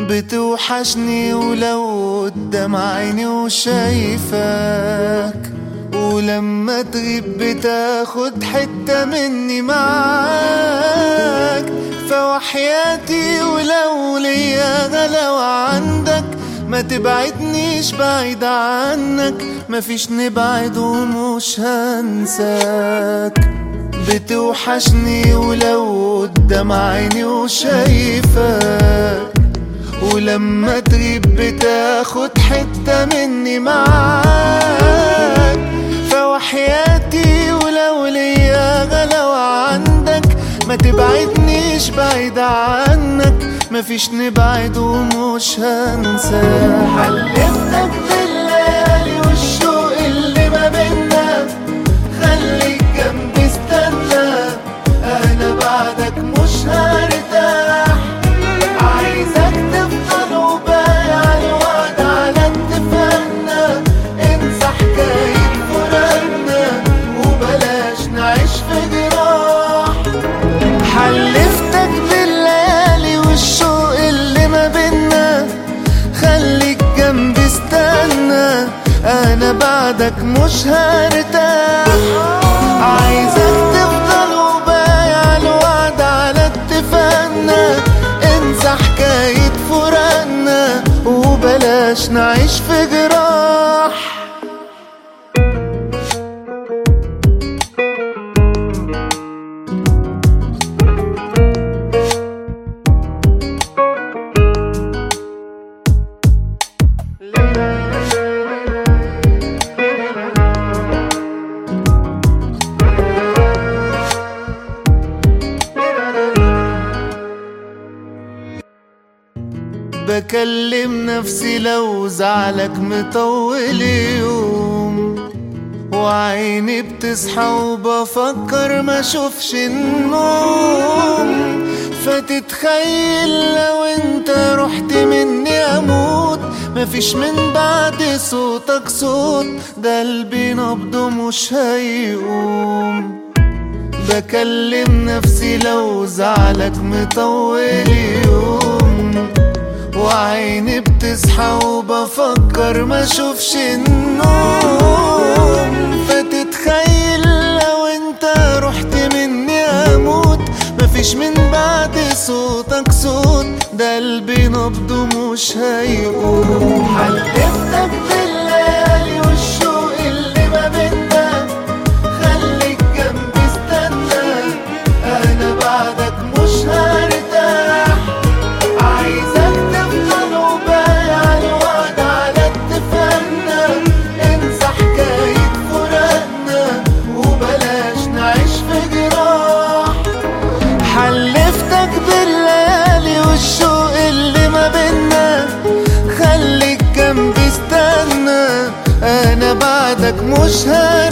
بتوحشني ولو قدام عيني وشايفك ولما تغيب بتاخد حتة مني معاك فوحياتي ولو ليا غلاوة عندك ما تبعدنيش بعيد عنك مفيش نبعد ومش هنساك بتوحشني ولو قدام عيني وشايفك ولما تغيب بتاخد حتة مني معاك فوحياتي ولو ليا غلاوة عندك ما تبعدنيش بعيد عنك مفيش نبعد ومش هنساك حلفتك بالليالي والشوق اللي ما بينا خليك جنبي استنى انا بعدك مش هرتاح عايزك تفضل وبايع الوعد على اتفاقنا انسى حكاية فراقنا وبلاش نعيش في جراح حلفتك بالليالي والشوق اللي ما بينا خليك جنبي استنى انا بعدك مش هرتاح عايزك تفضل وبايع الوعد على اتفاقنا انسى حكاية فراقنا وبلاش نعيش في جراح بكلم نفسي لو زعلك مطول يوم وعيني بتصحى وبفكر ما اشوفش النوم فتتخيل لو انت رحت مني اموت مفيش من بعد صوتك صوت ده قلبي نبضه مش هيقوم بكلم نفسي لو زعلك مطول يوم وعيني بتصحى وبفكر ما اشوفش النوم فتتخيل لو انت رحت مني اموت مفيش من بعد صوتك صوت ده قلبي نبضه مش هيقوم حلفتك بالليالي والشوق اللي ما بينا خليك جنبي استنى انا بعدك مش هرتاح عايزك تفضل وبايع الوعد على اتفاقنا انسى حكاية فراقنا وبلاش نعيش في جراح حلفتك بالليالي والشوق اللي ما بينا خليك جنبي استنى انا بعدك مش هرتاح